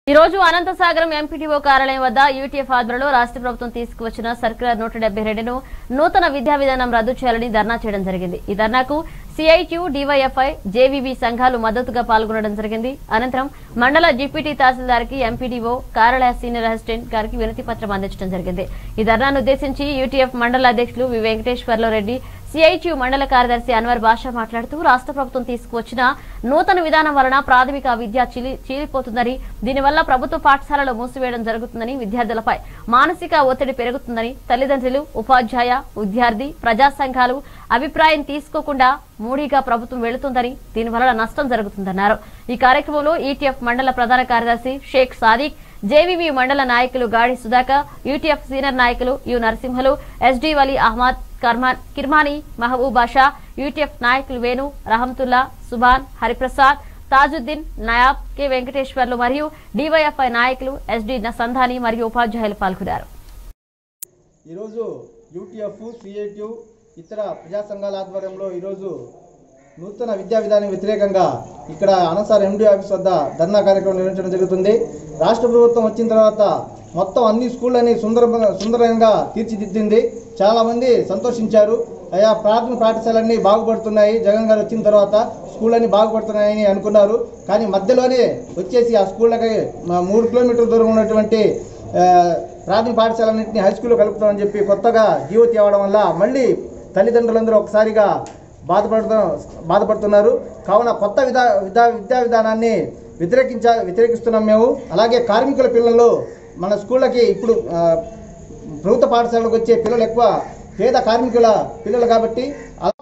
ఈ రోజు అనంతసాగరం ఎంపీటీఓ కార్యాలయం వద్ద యూటీఎఫ్ ఆధ్వర్యంలో రాష్ట్ర ప్రభుత్వం తీసుకువచ్చిన సర్క్యులర్ నూట డెబ్బై రెండును నూతన విద్యా విధానం రద్దు చేయాలని ధర్నా చేయడం జరిగింది ఈ ధర్నాకు సిఐటియు డివైఎఫ్ఐ జేవీబీ సంఘాలు మద్దతుగా పాల్గొనడం జరిగింది అనంతరం మండల డిప్యూటీ తహసీల్దార్ కి ఎంపీడీఓ కార్యాలయ సీనియర్ అసిస్టెంట్ గారికి వినతి పత్రం అందించడం జరిగింది ఈ ధర్నాను ఉద్దేశించి యూటీఎఫ్ మండల అధ్యక్షులు వి వెంకటేశ్వర్ల రెడ్డి సిఐటియు మండల కార్యదర్శి అన్వర్ బాషా మాట్లాడుతూ రాష్ట్ర ప్రభుత్వం తీసుకువచ్చిన నూతన విధానం వలన ప్రాథమిక విద్య చిలి చీలిపోతుందని దీనివల్ల ప్రభుత్వ పాఠశాలలు మూసివేయడం జరుగుతుందని విద్యార్థులపై మానసిక ఒత్తిడి పెరుగుతుందని తల్లిదండ్రులు ఉపాధ్యాయ విద్యార్థి ప్రజా సంఘాలు అభిప్రాయం తీసుకోకుండా మూడీగా ప్రభుత్వం వెళుతుందని దీనివల్ల నష్టం జరుగుతుందన్నారు ఈ కార్యక్రమంలో ఈటీఎఫ్ మండల ప్రధాన కార్యదర్శి షేక్ సాదిక్ జేవీవీ మండల నాయకులు గాడి సుధాకర్ యూటీఎఫ్ సీనియర్ నాయకులు U Narasimhulu SD Vali Ahmed Karman Kirmani Mahaboob Basha UTF నాయకులు వేణు రహంతుల్లా సుభాన్ హరిప్రసాద్ తాజుద్దీన్ నయాబ్ కె వెంకటేశ్వర్లు మరియు డివైఎఫ్ఐ నాయకులు ఎస్డీ సంధాని మరియు ఉపాధ్యాయులు పాల్గొన్నారు ఈరోజు యూటీఎఫ్ సిఐటియు ఇతర ప్రజా సంఘాల ఆధ్వర్యంలో ఈరోజు నూతన విద్యా విధానం వ్యతిరేకంగా ఇక్కడ అనసార్ ఎండి ఆఫీస్ వద్ద ధర్నా కార్యక్రమం నిర్వహించడం జరుగుతుంది రాష్ట్ర ప్రభుత్వం వచ్చిన తర్వాత మొత్తం అన్ని స్కూళ్ళని సుందర సుందరంగా తీర్చిదిద్దింది చాలామంది సంతోషించారు అయా ప్రాథమిక పాఠశాలన్నీ బాగుపడుతున్నాయి జగన్ గారు వచ్చిన తర్వాత స్కూళ్ళన్నీ బాగుపడుతున్నాయని అనుకున్నారు కానీ మధ్యలోనే వచ్చేసి ఆ స్కూళ్ళకి మ- మూడు కిలోమీటర్ల దూరం ఉన్నటువంటి ఆ, ప్రాథమిక పాఠశాలన్నింటినీ హై స్కూల్లో కలుపుతామని చెప్పి కొత్తగా జీవో తేవడం వల్ల మళ్ళీ తల్లిదండ్రులందరూ ఒకసారిగా బాధపడుతూ బాధపడుతున్నారు కావున కొత్త విధా విద్యా విద్యా విధానాన్ని వ్యతిరేకించ వ్యతిరేకిస్తున్నాం మేము అలాగే కార్మికుల పిల్లలు మన స్కూళ్ళకి ఇప్పుడు ఆ, ప్రభుత్వ పాఠశాలకు వచ్చే పిల్లలు ఎక్కువ పేద కార్మికుల పిల్లలు కాబట్టి అలా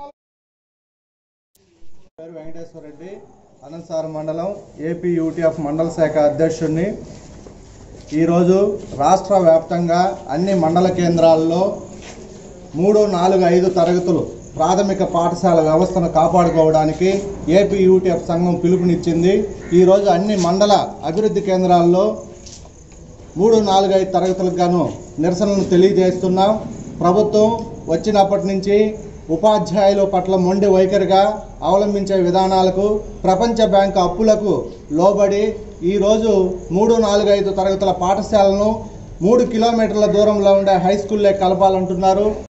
పేరు వెంకటేశ్వర రెడ్డి అనంతసార మండలం ఏపీ యూటీఎఫ్ మండల శాఖ అధ్యక్షుడిని ఈరోజు రాష్ట్ర వ్యాప్తంగా అన్ని మండల కేంద్రాల్లో మూడు నాలుగు ఐదు తరగతులు ప్రాథమిక పాఠశాల వ్యవస్థను కాపాడుకోవడానికి ఏపీ యూటీఎఫ్ సంఘం పిలుపునిచ్చింది ఈరోజు అన్ని మండల అభివృద్ధి కేంద్రాల్లో మూడు నాలుగు ఐదు తరగతులకు గాను నిరసనలు తెలియజేస్తున్నాం ప్రభుత్వం వచ్చినప్పటి నుంచి ఉపాధ్యాయుల పట్ల మొండి వైఖరిగా అవలంబించే విధానాలకు ప్రపంచ బ్యాంకు అప్పులకు లోబడి ఈరోజు మూడు నాలుగు ఐదు తరగతుల పాఠశాలను మూడు కిలోమీటర్ల దూరంలో ఉండే హై స్కూల్లే కలపాలంటున్నారు